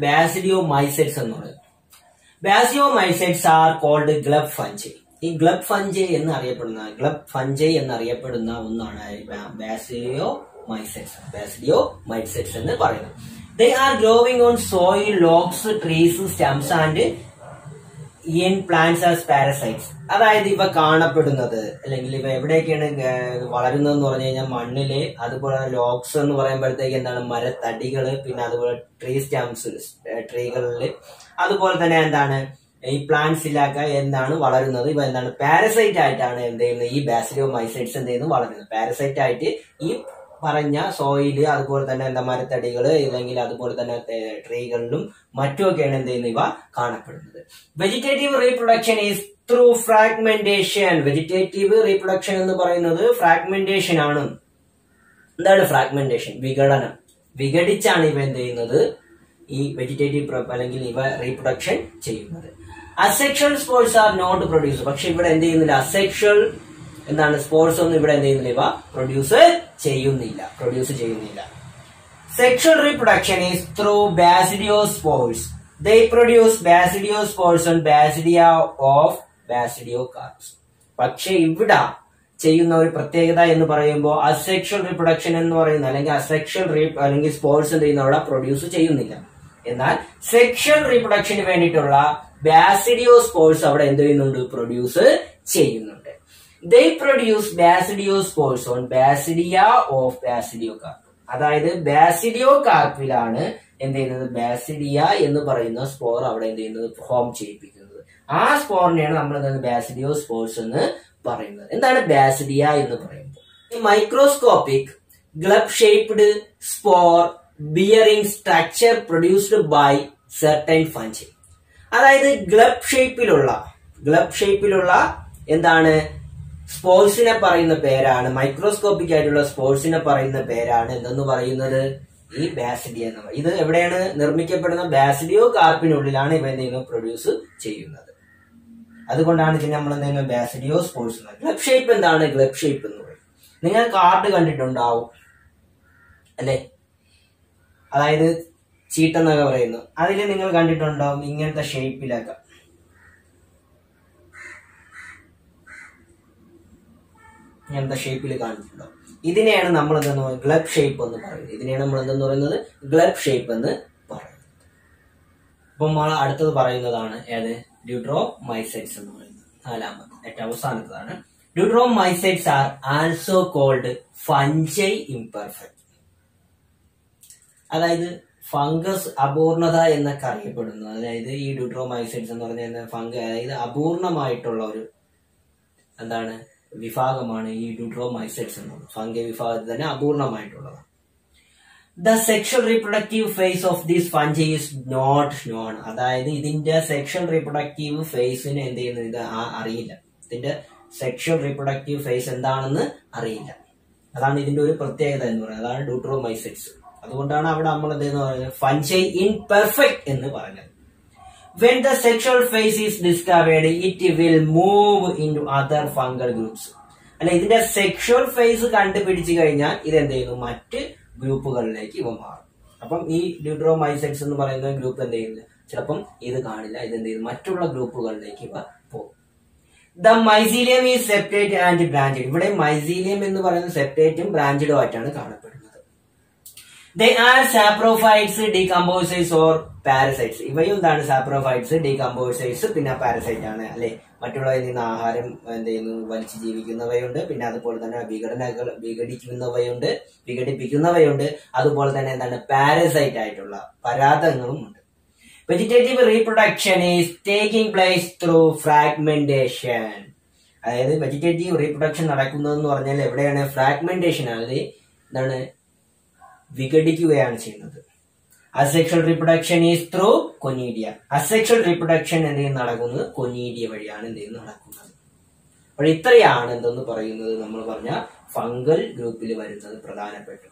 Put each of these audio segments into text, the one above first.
ബാസിഡിയോ basidiomycetes എന്ന് പറയുന്നത് basidiomycetes are called club fungi ഈ ഗ്ലബ് ഫഞ്ചൈ എന്ന് അറിയപ്പെടുന്ന ഗ്ലബ് ഫഞ്ചൈ എന്നറിയപ്പെടുന്ന ഒന്നാണ് ബാസിഡിയോ മൈസെറ്റ്സ് ബാസിഡിയോ മൈസെറ്റ്സ് എന്ന് പറയുന്നത് they are growing on soil logs trees stumps and in plants as parasites അതായത് ഇവ കാണപ്പെടുന്നത് അല്ലെങ്കിൽ ഇവ എവിടെയൊക്കെയാണ് ഗ- വളരുന്നതെന്ന് പറഞ്ഞു കഴിഞ്ഞാൽ മണ്ണില് അതുപോലെ ലോക്സ് എന്ന് പറയുമ്പോഴത്തേക്ക് എന്താണ് മരത്തടികള് പിന്നെ അതുപോലെ ട്രീ സ്റ്റാംസ് ട്രീകളില് അതുപോലെ തന്നെ എന്താണ് ഈ പ്ലാന്റ്സിലൊക്കെ എന്താണ് വളരുന്നത് ഇവ എന്താണ് പാരസൈറ്റ് ആയിട്ടാണ് എന്ത് ചെയ്യുന്നത് ഈ ബാസിലിയോ മൈസൈറ്റ്സ് എന്ത് ചെയ്യുന്നത് വളരുന്നത് പാരസൈറ്റ് ആയിട്ട് ഈ പറഞ്ഞ സോയില് അതുപോലെ തന്നെ എന്താ മരത്തടികള് ഇല്ലെങ്കിൽ അതുപോലെ തന്നെ തെ- ട്രീകളിലും മറ്റുമൊക്കെയാണ് എന്ത് ചെയ്യുന്നത് ഇവ കാണപ്പെടുന്നത് vegetative reproduction is through fragmentation vegetative reproduction എന്ന് പറയുന്നത് ഫ്രാഗ്മെന്റേഷൻ ആണ് എന്താണ് ഫ്രാഗ്മെന്റേഷൻ വിഘടനം വിഘടിച്ചാണ് ഇവ എന്ത് ചെയ്യുന്നത് ഈ വെജിറ്റേറ്റീവ് അല്ലെങ്കിൽ ഇവ റീപ്രൊഡക്ഷൻ ചെയ്യുന്നത് asexual spores are not produce പക്ഷെ ഇവിടെ എന്ത് ചെയ്യുന്നില്ല അസെക്ഷൽ എന്താണ് സ്പോർട്സ് ഒന്നും ഇവിടെ എന്ത് ചെയ്യുന്നില്ല ഇവ പ്രൊഡ്യൂസ് ചെയ്യുന്നില്ല പ്രൊഡ്യൂസ് ചെയ്യുന്നില്ല Sexual reproduction is through basidiospores. They produce basidiospores on basidia of basidiocarps. പക്ഷെ ഇവിടെ ചെയ്യുന്ന ഒരു പ്രത്യേകത എന്ന് പറയുമ്പോൾ അസെക്ഷൽ റീപ്രൊഡക്ഷൻ എന്ന് പറയുന്ന അല്ലെങ്കിൽ അസെക്ഷൽ റീ അല്ലെങ്കിൽ സ്പോർട്സ് എന്ത് ചെയ്യുന്ന അവിടെ പ്രൊഡ്യൂസ് ചെയ്യുന്നില്ല എന്നാൽ സെക്ഷൽ റീപ്രൊഡക്ഷന് വേണ്ടിയിട്ടുള്ള ബാസിഡിയോ സ്പോർട്സ് അവിടെ എന്ത് ചെയ്യുന്നുണ്ട് പ്രൊഡ്യൂസ് ചെയ്യുന്നുണ്ട് they produce basidiospores on basidia of basidiocarp അതായത് ബാസിഡിയോ കാർപ്പിലാണ് എന്ത് ചെയ്യുന്നത് ബാസിഡിയ എന്ന് പറയുന്ന സ്പോർ അവിടെ എന്ത് ചെയ്യുന്നത് ഫോം ചെയ്യിപ്പിക്കുന്നത് ആ സ്പോറിനെയാണ് നമ്മൾ എന്താണ് ബാസിഡിയോ സ്പോർട്സ് എന്ന് പറയുന്നത് എന്താണ് ബാസിഡിയ എന്ന് പറയുമ്പോൾ ഈ microscopic club shaped spore bearing structure produced by certain fungi അതായത് ഗ്ലബ് ഷേപ്പിലുള്ള ഗ്ലബ് ഷേപ്പിലുള്ള എന്താണ് സ്പോർട്സിനെ പറയുന്ന പേരാണ് മൈക്രോസ്കോപ്പിക് ആയിട്ടുള്ള സ്പോർട്സിനെ പറയുന്ന പേരാണ് എന്തെന്ന് പറയുന്നത് ഈ ബാസിഡിയ എന്ന് പറയുന്നത് ഇത് എവിടെയാണ് നിർമ്മിക്കപ്പെടുന്ന ബാസിഡിയോ കാർപ്പിനുള്ളിലാണ് ഇവ എന്ത് ചെയ്യുന്നത് പ്രൊഡ്യൂസ് ചെയ്യുന്നത് അതുകൊണ്ടാണ് ഇതിനെ നമ്മൾ എന്ത് ചെയ്യുന്നത് ബാസിഡിയോ സ്പോർട്സ് ഗ്ലബ് ഷേപ്പ് എന്താണ് ഗ്ലബ് ഷേപ്പ് എന്ന് പറയും നിങ്ങൾ കാർഡ് കണ്ടിട്ടുണ്ടാവും അല്ലെ അതായത് ചീട്ടെന്നൊക്കെ പറയുന്നു അതിൽ നിങ്ങൾ കണ്ടിട്ടുണ്ടാവും ഇങ്ങനത്തെ ഷേപ്പിലൊക്കെ ഇങ്ങനത്തെ ഷേപ്പിൽ കാണിച്ചിട്ടുണ്ടാവും ഇതിനെയാണ് നമ്മൾ എന്തെന്ന് പറയുന്നത് ഗ്ലബ് ഷേപ്പ് എന്ന് പറയുന്നത് ഇതിനെയാണ് നമ്മൾ എന്തെന്ന് പറയുന്നത് ഗ്ലബ് ഷേപ്പ് എന്ന് പറയുന്നത് അപ്പം നമ്മൾ അടുത്തത് പറയുന്നതാണ് ഏത് ഡ്യൂട്രോ മൈസൈറ്റ്സ് എന്ന് പറയുന്നത് നാലാമത് ഏറ്റവും അവസാനത്തതാണ് deuteromycetes are also called fungi imperfect അതായത് ഫംഗസ് അപൂർണത എന്നൊക്കെ അറിയപ്പെടുന്നു അതായത് ഈ ഡ്യൂട്രോമൈസൈഡ്സ് എന്ന് പറഞ്ഞാൽ ഫംഗ അതായത് അപൂർണമായിട്ടുള്ള ഒരു എന്താണ് വിഭാഗമാണ് ഈ ഡ്യൂട്രോമൈസൈഡ്സ് എന്നുള്ളത് ഫംഗ വിഭാഗത്തിൽ തന്നെ അപൂർണമായിട്ടുള്ളതാണ് the sexual reproductive phase of this fungi is not known അതായത് ഇതിന്റെ സെക്ഷൽ റീപ്രൊഡക്റ്റീവ് ഫേസിന് എന്ത് ചെയ്യുന്നത് ഇത് ആ- അറിയില്ല ഇതിന്റെ സെക്ഷൽ റീപ്രൊഡക്റ്റീവ് ഫേസ് എന്താണെന്ന് അറിയില്ല അതാണ് ഇതിന്റെ ഒരു പ്രത്യേകത എന്ന് പറയുന്നത് അതാണ് ഡ്യൂട്രോമൈസൈഡ്സ് അതുകൊണ്ടാണ് അവിടെ നമ്മൾ എന്ത് പറയുന്നത് ഫഞ്ചൈ ഇൻ പെർഫെക്റ്റ് എന്ന് പറഞ്ഞത് when the sexual phase is discovered it will move into other fungal groups അല്ല ഇതിന്റെ സെക്ഷൽ ഫേസ് കണ്ടുപിടിച്ചു കഴിഞ്ഞാൽ ഇത് എന്ത് ചെയ്യുന്നു മറ്റ് ഗ്രൂപ്പുകളിലേക്ക് ഇവ മാറും അപ്പം ഈ ഡ്യൂട്രോമൈസൈഡ്സ് എന്ന് പറയുന്ന ഗ്രൂപ്പ് എന്ത് ചെയ്യുന്നു ചിലപ്പം ഇത് കാണില്ല ഇത് എന്ത് ചെയ്യുന്നു മറ്റുള്ള ഗ്രൂപ്പുകളിലേക്ക് ഇവ പോകും the mycelium is separate and branched ഇവിടെ മൈസീലിയം എന്ന് പറയുന്ന സെപ്പറേറ്റും ബ്രാഞ്ചഡും ആയിട്ടാണ് കാണപ്പെടുന്നത് they are saprophytes decomposers or parasites ഇവയും എന്താണ് സാപ്രോഫൈറ്റ്സ് ഡീകമ്പോസൈസ് പിന്നെ പാരസൈറ്റ് ആണ് അല്ലെ മറ്റുള്ളവയിൽ നിന്ന് ആഹാരം എന്ത് ചെയ്യുന്നു വലിച്ചു ജീവിക്കുന്നവയുണ്ട് പിന്നെ അതുപോലെ തന്നെ വിഘടനകൾ വിഘടിക്കുന്നവയുണ്ട് വിഘടിപ്പിക്കുന്നവയുണ്ട് അതുപോലെ തന്നെ എന്താണ് പാരസൈറ്റ് ആയിട്ടുള്ള പരാതങ്ങളും ഉണ്ട് vegetative reproduction is taking place through fragmentation അതായത് വെജിറ്റേറ്റീവ് റീപ്രൊഡക്ഷൻ നടക്കുന്നതെന്ന് പറഞ്ഞാൽ എവിടെയാണ് ഫ്രാഗ്മെന്റേഷൻ അതായത് എന്താണ് വിഘടിക്കുകയാണ് ചെയ്യുന്നത് asexual reproduction is through conidia asexual reproduction എന്ത് ചെയ്യുന്ന നടക്കുന്നത് കൊനീഡിയ വഴിയാണ് എന്ത് ചെയ്യുന്നത് നടക്കുന്നത് അപ്പോൾ ഇത്രയാണ് എന്തെന്ന് പറയുന്നത് നമ്മൾ പറഞ്ഞ ഫംഗൽ ഗ്രൂപ്പിൽ വരുന്നത് പ്രധാനപ്പെട്ടത്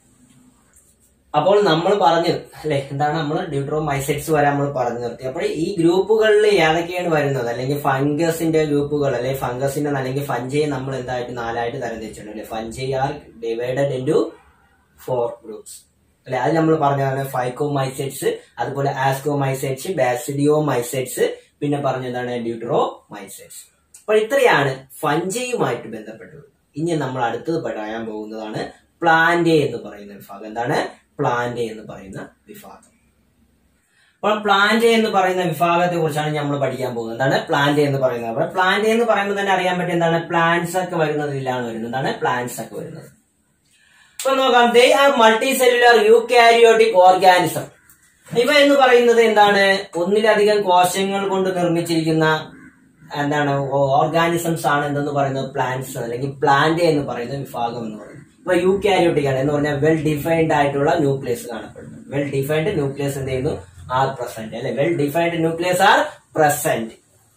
അപ്പോൾ നമ്മൾ പറഞ്ഞു അല്ലെ എന്താണ് നമ്മൾ ഡ്യൂട്രോമൈസൈറ്റ്സ് വരെ നമ്മൾ പറഞ്ഞു നിർത്തി അപ്പോൾ ഈ ഗ്രൂപ്പുകളിൽ ഏതൊക്കെയാണ് വരുന്നത് അല്ലെങ്കിൽ ഫംഗസിന്റെ ഗ്രൂപ്പുകൾ അല്ലെങ്കിൽ ഫംഗസിന്റെ അല്ലെങ്കിൽ ഫഞ്ചയെ നമ്മൾ എന്തായിട്ട് നാലായിട്ട് തരംതിരിച്ചിട്ടുണ്ട് അല്ലെ fungi are divided into four groups അല്ലെ അത് നമ്മൾ പറഞ്ഞതാണ് ഫൈക്കോമൈസൈറ്റ്സ് അതുപോലെ ആസ്കോമൈസൈറ്റ്സ് ബാസിഡിയോമൈസൈറ്റ്സ് പിന്നെ പറഞ്ഞതാണ് ഡ്യൂട്രോമൈസൈറ്റ്സ് അപ്പോൾ ഇത്രയാണ് ഫഞ്ചയുമായിട്ട് ബന്ധപ്പെട്ടത് ഇനി നമ്മൾ അടുത്തത് പറയാൻ പോകുന്നതാണ് പ്ലാന്റ് എന്ന് പറയുന്ന വിഭാഗം എന്താണ് പ്ലാന്റ് എന്ന് പറയുന്ന വിഭാഗം അപ്പോൾ പ്ലാന്റ് എന്ന് പറയുന്ന വിഭാഗത്തെ കുറിച്ചാണ് നമ്മൾ പഠിക്കാൻ പോകുന്നത് എന്താണ് പ്ലാന്റ് എന്ന് പറയുന്നത് അപ്പോൾ പ്ലാന്റ് എന്ന് പറയുമ്പോൾ തന്നെ അറിയാൻ പറ്റും എന്താണ് പ്ലാന്റ്സ് ഒക്കെ വരുന്നത് ഇതിലാണ് വരുന്നത് എന്താണ് പ്ലാന്റ്സ് ഒക്കെ വരുന്നത് അപ്പൊ നോക്കാം they are multicellular eukaryotic organism ഇവ എന്ന് പറയുന്നത് എന്താണ് ഒന്നിലധികം കോശങ്ങൾ കൊണ്ട് നിർമ്മിച്ചിരിക്കുന്ന എന്താണ് ഓർഗാനിസംസ് ആണ് എന്തെന്ന് പറയുന്നത് പ്ലാന്റ്സ് അല്ലെങ്കിൽ പ്ലാന്റ് എന്ന് പറയുന്ന വിഭാഗം എന്ന് പറയുന്നത് ഇപ്പൊ യൂക്കാരിയോട്ടിക് ആണ് എന്ന് പറഞ്ഞാൽ വെൽ ഡിഫൈൻഡ് ആയിട്ടുള്ള ന്യൂക്ലിയസ് കാണപ്പെടുന്നു വെൽ ഡിഫൈൻഡ് ന്യൂക്ലിയസ് എന്ത് ചെയ്യുന്നു ആർ പ്രസന്റ് അല്ലെ well defined nucleus are present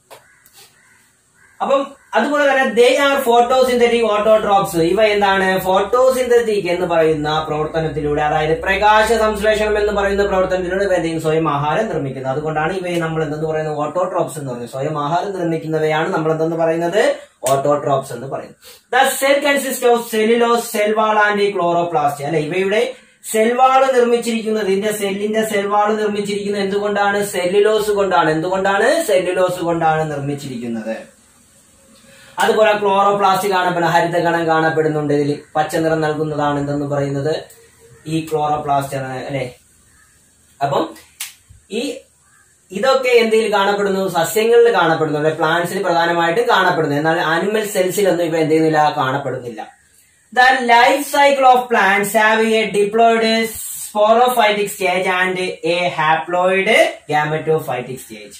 അപ്പം അതുപോലെ തന്നെ ദേ ആർ ഫോട്ടോസിന്തറ്റിക് ഓട്ടോട്രോപ്സ് ഇവ എന്താണ് ഫോട്ടോസിന്തറ്റിക് എന്ന് പറയുന്ന പ്രവർത്തനത്തിലൂടെ അതായത് പ്രകാശ സംശ്ലേഷണം എന്ന് പറയുന്ന പ്രവർത്തനത്തിലൂടെ ഇവ എന്തെയും സ്വയം ആഹാരം നിർമ്മിക്കുന്നത് അതുകൊണ്ടാണ് ഇവയെ നമ്മൾ എന്തെന്ന് പറയുന്നത് ഓട്ടോട്രോപ്സ് എന്ന് പറയുന്നത് സ്വയം ആഹാരം നിർമ്മിക്കുന്നവയാണ് നമ്മൾ എന്തെന്ന് പറയുന്നത് ഓട്ടോട്രോപ്സ് എന്ന് പറയുന്നത് the cell consist of cellulose cell wall and chloroplast അല്ലെ ഇവയുടെ സെൽവാള് നിർമ്മിച്ചിരിക്കുന്നത് ഇതിന്റെ സെല്ലിന്റെ സെൽവാള് നിർമ്മിച്ചിരിക്കുന്നത് എന്തുകൊണ്ടാണ് സെല്ലുലോസ് കൊണ്ടാണ് എന്തുകൊണ്ടാണ് സെല്ലുലോസ് കൊണ്ടാണ് നിർമ്മിച്ചിരിക്കുന്നത് അതുപോലെ ക്ലോറോപ്ലാസ്റ്റ് കാണപ്പെടുന്ന ഹരിതകണം കാണപ്പെടുന്നുണ്ട് ഇതിൽ പച്ച നിറം നൽകുന്നതാണ് എന്തെന്ന് പറയുന്നത് ഈ ക്ലോറോപ്ലാസ്റ്റ് ആണ് അല്ലെ അപ്പം ഈ ഇതൊക്കെ എന്തിൽ കാണപ്പെടുന്നു സസ്യങ്ങളിൽ കാണപ്പെടുന്നു അല്ലെ പ്ലാന്റ്സിൽ പ്രധാനമായിട്ടും കാണപ്പെടുന്നു എന്നാൽ ആനിമൽ സെൽസിലൊന്നും ഇവ എന്ത് ചെയ്യുന്നില്ല കാണപ്പെടുന്നില്ല the life cycle of plants have a diploid sporophytic stage and a haploid gametophytic stage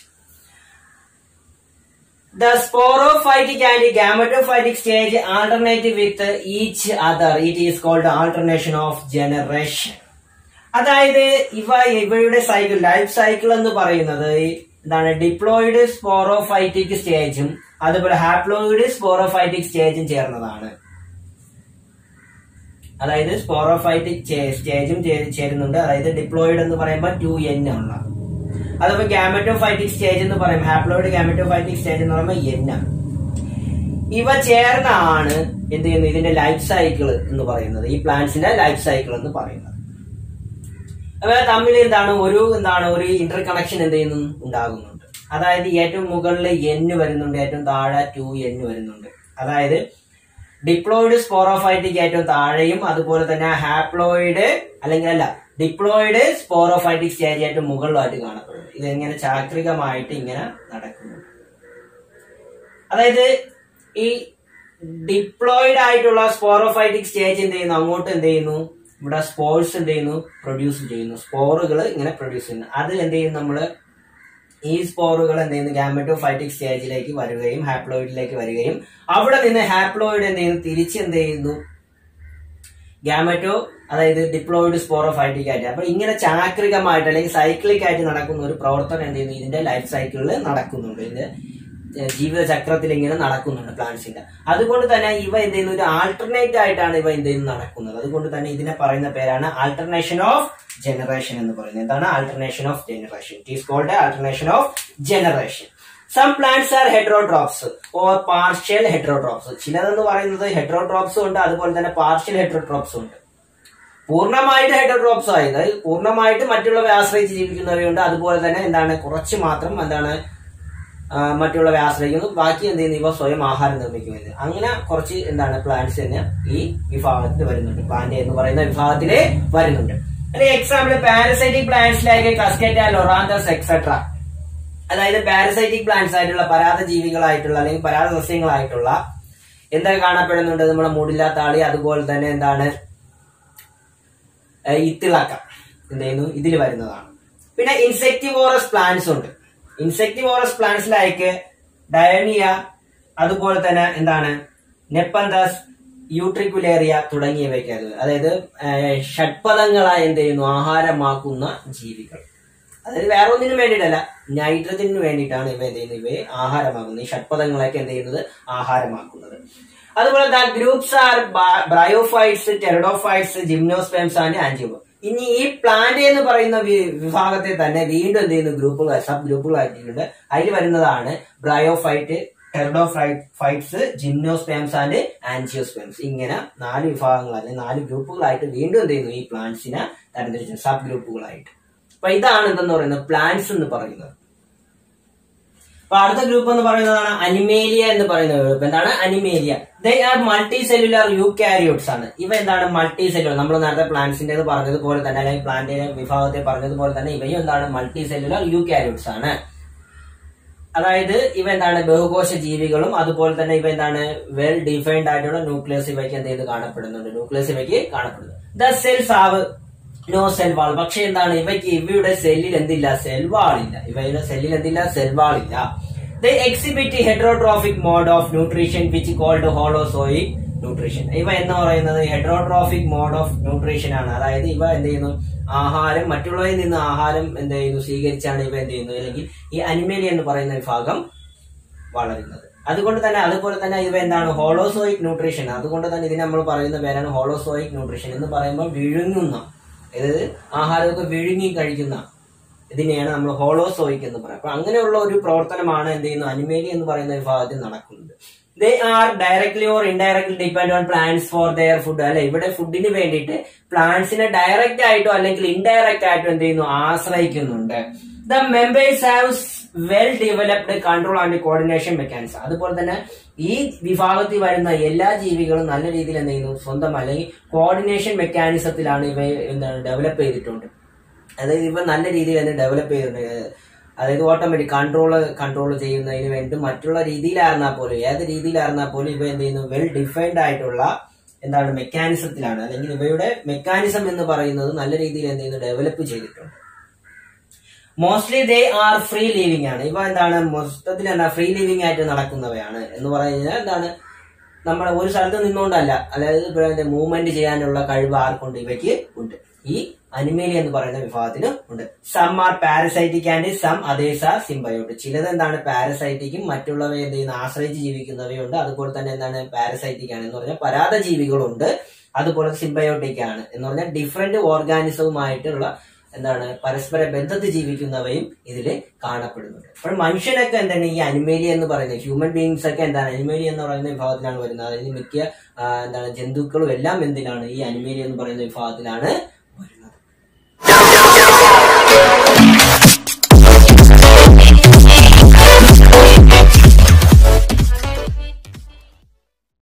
The sporophytic and gametophytic stage alternate with each other. It is called alternation of generation. അതായത് ഇവ ഇവയുടെ cycle life cycle എന്ന് പറയുന്നത് എന്താണ് diploid sporophytic സ്റ്റേജും അതുപോലെ haploid sporophytic സ്റ്റേജും ചേർന്നതാണ് അതായത് sporophytic സ്റ്റേജും ചേരുന്നുണ്ട് അതായത് ഡിപ്ലോയിഡ് എന്ന് പറയുമ്പോൾ ടു എൻ ഉള്ള അതുപോലെ ഗാമറ്റോഫൈറ്റിക് സ്റ്റേജ് എന്ന് പറയും ഹാപ്ലോയിഡ് ഗാമറ്റോഫൈറ്റിക് സ്റ്റേജ് എന്ന് പറയുമ്പോൾ എൻ ആണ് ഇവ ചേർന്നാണ് എന്ത് ചെയ്യുന്നത് ഇതിന്റെ ലൈഫ് സൈക്കിൾ എന്ന് പറയുന്നത് ഈ പ്ലാന്റ്സിന്റെ ലൈഫ് സൈക്കിൾ എന്ന് പറയുന്നത് അവ തമ്മിൽ എന്താണ് ഒരു എന്താണ് ഒരു ഇന്റർ കണക്ഷൻ എന്ത് ചെയ്യുന്നു ഉണ്ടാകുന്നുണ്ട് അതായത് ഏറ്റവും മുകളിൽ എൻ വരുന്നുണ്ട് ഏറ്റവും താഴെ ടു എൻ വരുന്നുണ്ട് അതായത് ഡിപ്ലോയിഡ് സ്പോറോഫൈറ്റിക് ഏറ്റവും താഴെയും അതുപോലെ തന്നെ ഹാപ്ലോയിഡ് അല്ലെങ്കിൽ അല്ല ഡിപ്ലോയിഡ് സ്പോറോഫൈറ്റിക് സ്റ്റേജ് ആയിട്ട് മുകളിലായിട്ട് കാണപ്പെടുന്നു ഇതെങ്ങനെ ചാക്രികമായിട്ട് ഇങ്ങനെ നടക്കുന്നു അതായത് ഈ ഡിപ്ലോയിഡ് ആയിട്ടുള്ള സ്പോറോഫൈറ്റിക് സ്റ്റേജ് എന്ത് ചെയ്യുന്നു അങ്ങോട്ട് എന്ത് ചെയ്യുന്നു ഇവിടെ സ്പോർട്സ് എന്ത് ചെയ്യുന്നു പ്രൊഡ്യൂസ് ചെയ്യുന്നു സ്പോറുകൾ ഇങ്ങനെ പ്രൊഡ്യൂസ് ചെയ്യുന്നു അത് എന്ത് ചെയ്യും നമ്മള് ഈ സ്പോറുകൾ എന്ത് ചെയ്യുന്നു ഗാമറ്റോഫൈറ്റിക് സ്റ്റേജിലേക്ക് വരികയും ഹാപ്ലോയിഡിലേക്ക് വരികയും അവിടെ നിന്ന് ഹാപ്ലോയിഡ് എന്ത് ചെയ്യുന്നു തിരിച്ച് എന്ത് ചെയ്യുന്നു ഗാമറ്റോ അതായത് ഡിപ്ലോയിഡ് സ്പോറോഫൈറ്റിക് ആയിട്ട് അപ്പൊ ഇങ്ങനെ ചാക്രികമായിട്ട് അല്ലെങ്കിൽ സൈക്ലിക് ആയിട്ട് നടക്കുന്ന ഒരു പ്രവർത്തനം എന്ത് ചെയ്യുന്നു ഇതിന്റെ ലൈഫ് സൈക്കിളിൽ നടക്കുന്നുണ്ട് ഇതിന്റെ ജീവിത ചക്രത്തിൽ ഇങ്ങനെ നടക്കുന്നുണ്ട് പ്ലാന്റ്സിന്റെ അതുകൊണ്ട് തന്നെ ഇവ എന്ത് ചെയ്യുന്നു ഒരു ആൾട്ടർനേറ്റ് ആയിട്ടാണ് ഇവ എന്ത് ചെയ്യുന്നു നടക്കുന്നത് അതുകൊണ്ട് തന്നെ ഇതിനെ പറയുന്ന പേരാണ് ആൾട്ടർനേഷൻ ഓഫ് ജനറേഷൻ എന്ന് പറയുന്നത് എന്താണ് alternation of generation it is called alternation of generation some plants are heterotrophs or partial heterotrophs ചിലതെന്ന് പറയുന്നത് ഹെട്രോട്രോപ്സും ഉണ്ട് അതുപോലെ തന്നെ പാർഷ്യൽ ഹെട്രോട്രോപ്സും ഉണ്ട് പൂർണ്ണമായിട്ട് ഹെട്രോട്രോപ്സ് ആയത് പൂർണ്ണമായിട്ട് മറ്റുള്ളവയെ ആശ്രയിച്ച് ജീവിക്കുന്നവയുണ്ട് അതുപോലെ തന്നെ എന്താണ് കുറച്ച് മാത്രം എന്താണ് മറ്റുള്ളവയെ ആശ്രയിക്കുന്നു ബാക്കി എന്ത് ചെയ്യുന്നു ഇവ സ്വയം ആഹാരം നിർമ്മിക്കുന്നത് അങ്ങനെ കുറച്ച് എന്താണ് പ്ലാന്റ്സ് തന്നെ ഈ വിഭാഗത്തിൽ വരുന്നുണ്ട് പ്ലാന്റ് എന്ന് പറയുന്ന വിഭാഗത്തില് വരുന്നുണ്ട് അല്ലെങ്കിൽ example parasitic plants like Cuscuta Loranthus etcetera അതായത് പാരസൈറ്റിക് പ്ലാന്റ്സ് ആയിട്ടുള്ള പരാത ജീവികളായിട്ടുള്ള അല്ലെങ്കിൽ പരാത സസ്യങ്ങളായിട്ടുള്ള എന്തൊക്കെ കാണപ്പെടുന്നുണ്ട് നമ്മുടെ മൂടില്ല താളി അതുപോലെ തന്നെ എന്താണ് ഇത്തിളക്ക എന്ത് ചെയ്യുന്നു ഇതിൽ വരുന്നതാണ് പിന്നെ ഇൻസെക്ടിവോറസ് പ്ലാന്റ്സ് ഉണ്ട് ഇൻസെക്ടിവോറസ് പ്ലാന്റ്സ് ലൈക്ക് ഡയനിയ അതുപോലെ തന്നെ എന്താണ് നെപ്പന്തസ് യൂട്രിക്കുലേറിയ തുടങ്ങിയവയ്ക്ക് അത് അതായത് ഷഡ്പദങ്ങളായി എന്ത് ചെയ്യുന്നു ആഹാരമാക്കുന്ന ജീവികൾ അതായത് വേറെ ഒന്നിനും വേണ്ടിയിട്ടല്ല നൈട്രജന് വേണ്ടിയിട്ടാണ് ഇവ എന്ത് ചെയ്യുന്നത് ഇവയെ ആഹാരമാക്കുന്നത് ഈ ഷഡ്പദങ്ങളൊക്കെ എന്ത് ചെയ്യുന്നത് ആഹാരമാക്കുന്നത് അതുപോലെ the groups are bryophytes pteridophytes gymnosperms and ആൻജിബോ ഇനി ഈ പ്ലാന്റ് എന്ന് പറയുന്ന വിഭാഗത്തെ തന്നെ വീണ്ടും എന്ത് ചെയ്യുന്നു ഗ്രൂപ്പുകൾ സബ് ഗ്രൂപ്പുകളാക്കിയിട്ടുണ്ട് അതിൽ വരുന്നതാണ് bryophyte pteridophytes gymnosperms and angiosperms ഇങ്ങനെ നാല് വിഭാഗങ്ങൾ അല്ലെങ്കിൽ നാല് ഗ്രൂപ്പുകളായിട്ട് വീണ്ടും എന്ത് ചെയ്യുന്നു ഈ പ്ലാന്റ്സിനെ തരംതിരിച്ചു സബ് ഗ്രൂപ്പുകളായിട്ട് അപ്പൊ ഇതാണ് എന്തെന്ന് പറയുന്നത് പ്ലാന്റ്സ് എന്ന് പറയുന്നത് അപ്പൊ അടുത്ത ഗ്രൂപ്പ് എന്ന് പറയുന്നതാണ് അനിമേലിയ എന്ന് പറയുന്ന ഗ്രൂപ്പ് എന്താണ് Animalia they are multicellular eukaryotes ആണ് ഇവ എന്താണ് മൾട്ടി സെല്ലുലാർ നമ്മൾ നേരത്തെ പ്ലാന്റ്സിന്റെ പറഞ്ഞതുപോലെ തന്നെ അല്ലെങ്കിൽ പ്ലാന്റിന്റെ വിഭാഗത്തെ പറഞ്ഞതുപോലെ തന്നെ ഇവയും എന്താണ് മൾട്ടി സെല്ലുലാർ യൂകാരിയോട്സ് ആണ് അതായത് ഇവ എന്താണ് ബഹുകോശ ജീവികളും അതുപോലെ തന്നെ ഇവ എന്താണ് വെൽ ഡിഫൈൻഡ് ആയിട്ടുള്ള ന്യൂക്ലിയസ് ഇവയ്ക്ക് എന്ത് ചെയ്ത് കാണപ്പെടുന്നുണ്ട് ന്യൂക്ലിയസ് ഇവയ്ക്ക് കാണപ്പെടുന്നു the cells have no cell wall പക്ഷെ എന്താണ് ഇവയ്ക്ക് ഇവയുടെ സെല്ലിൽ എന്തില്ല സെൽ വാൾ ഇല്ല ഇവയുടെ സെല്ലിൽ എന്തില്ല സെൽ വാൾ ഇല്ല the exhibit heterotrophic mode of nutrition which called holozoic nutrition ഇവ എന്ന് പറയുന്നത് ഹെഡ്രോട്രോഫിക് മോഡ് ഓഫ് ന്യൂട്രീഷൻ ആണ് അതായത് ഇവ എന്ത് ചെയ്യുന്നു ആഹാരം മറ്റുള്ളവരിൽ നിന്ന് ആഹാരം എന്ത് ചെയ്യുന്നു സ്വീകരിച്ചാണ് ഇവ എന്ത് ചെയ്യുന്നത് അല്ലെങ്കിൽ ഈ അനിമേലി എന്ന് പറയുന്ന വിഭാഗം വളരുന്നത് അതുകൊണ്ട് തന്നെ അതുപോലെ തന്നെ ഇവ എന്താണ് ഹോളോസോയിക് ന്യൂട്രീഷൻ അതുകൊണ്ട് തന്നെ ഇതിന് നമ്മൾ പറയുന്ന പേരാണ് ഹോളോസോയിക് ന്യൂട്രീഷൻ എന്ന് പറയുമ്പോൾ വിഴുങ്ങുന്ന അതായത് ആഹാരമൊക്കെ വിഴുങ്ങി കഴിക്കുന്ന ഇതിനെയാണ് നമ്മൾ ഹോളോസോയിക് എന്ന് പറയുന്നത് അപ്പൊ അങ്ങനെയുള്ള ഒരു പ്രവർത്തനമാണ് എന്ത് ചെയ്യുന്നു അനിമേലി എന്ന് പറയുന്ന വിഭാഗത്തിൽ നടക്കുന്നത് they are directly or indirectly depend on plants for their food അല്ലെ ഇവിടെ ഫുഡിന് വേണ്ടിയിട്ട് പ്ലാന്റ്സിനെ ഡയറക്റ്റ് ആയിട്ടോ അല്ലെങ്കിൽ ഇൻഡയറക്റ്റ് ആയിട്ടോ എന്ത് ചെയ്യുന്നു ആശ്രയിക്കുന്നുണ്ട് the members have well developed control and coordination mechanism അതുപോലെ തന്നെ ഈ വിഭാഗത്തിൽ വരുന്ന എല്ലാ ജീവികളും നല്ല രീതിയിൽ എന്ത് ചെയ്യുന്നു സ്വന്തം അല്ലെങ്കിൽ കോർഡിനേഷൻ മെക്കാനിസത്തിലാണ് ഇവ എന്താണ് ഡെവലപ്പ് ചെയ്തിട്ടുണ്ട് അതായത് ഇവ നല്ല രീതിയിൽ തന്നെ ഡെവലപ്പ് ചെയ്തിട്ടുണ്ട് അതായത് ഓട്ടോമാറ്റിക് കൺട്രോൾ കൺട്രോൾ ചെയ്യുന്നതിന് വേണ്ടി മറ്റുള്ള രീതിയിലായിരുന്നാൽ പോലും ഏത് രീതിയിലായിരുന്നാൽ പോലും ഇവ എന്ത് ചെയ്യുന്നു വെൽ ഡിഫൈൻഡ് ആയിട്ടുള്ള എന്താണ് മെക്കാനിസത്തിലാണ് അല്ലെങ്കിൽ ഇവയുടെ മെക്കാനിസം എന്ന് പറയുന്നത് നല്ല രീതിയിൽ എന്ത് ചെയ്യുന്നു ഡെവലപ്പ് ചെയ്തിട്ടുണ്ട് mostly they are free living ആണ് ഇവ എന്താണ് മൊത്തത്തിൽ എന്താ ഫ്രീ ലിവിംഗ് ആയിട്ട് നടക്കുന്നവയാണ് എന്ന് പറഞ്ഞു കഴിഞ്ഞാൽ എന്താണ് നമ്മുടെ ഒരു സ്ഥലത്ത് നിന്നുകൊണ്ടല്ല അതായത് ഇവിടെ മൂവ്മെന്റ് ചെയ്യാനുള്ള കഴിവ് ആർക്കുണ്ട് ഇവയ്ക്ക് ഉണ്ട് ഈ അനിമേലി എന്ന് പറയുന്ന വിഭാഗത്തിന് ഉണ്ട് some are parasitic and some others are symbiont ചിലത് എന്താണ് പാരസൈറ്റിക്കും മറ്റുള്ളവ എന്ത് ചെയ്യുന്ന ആശ്രയിച്ച് ജീവിക്കുന്നവയുണ്ട് അതുപോലെ തന്നെ എന്താണ് പാരസൈറ്റിക് ആണ് എന്ന് പറഞ്ഞാൽ പരാത ജീവികളുണ്ട് അതുപോലെ സിംബയോട്ടിക് ആണ് എന്ന് പറഞ്ഞാൽ ഡിഫറെന്റ് ഓർഗാനിസവുമായിട്ടുള്ള എന്താണ് പരസ്പര ബന്ധത്തിൽ ജീവിക്കുന്നവയും ഇതിൽ കാണപ്പെടുന്നുണ്ട് അപ്പോൾ മനുഷ്യനൊക്കെ എന്താണ് ഈ അനിമേലി എന്ന് പറയുന്നത് ഹ്യൂമൻ ബീങ്സ് ഒക്കെ എന്താണ് അനിമേലി എന്ന് പറയുന്ന വിഭാഗത്തിലാണ് വരുന്നത് അതായത് മിക്ക ആ, എന്താണ് ജന്തുക്കളും എല്ലാം എന്തിനാണ് ഈ അനിമേലി എന്ന് പറയുന്ന വിഭാഗത്തിലാണ്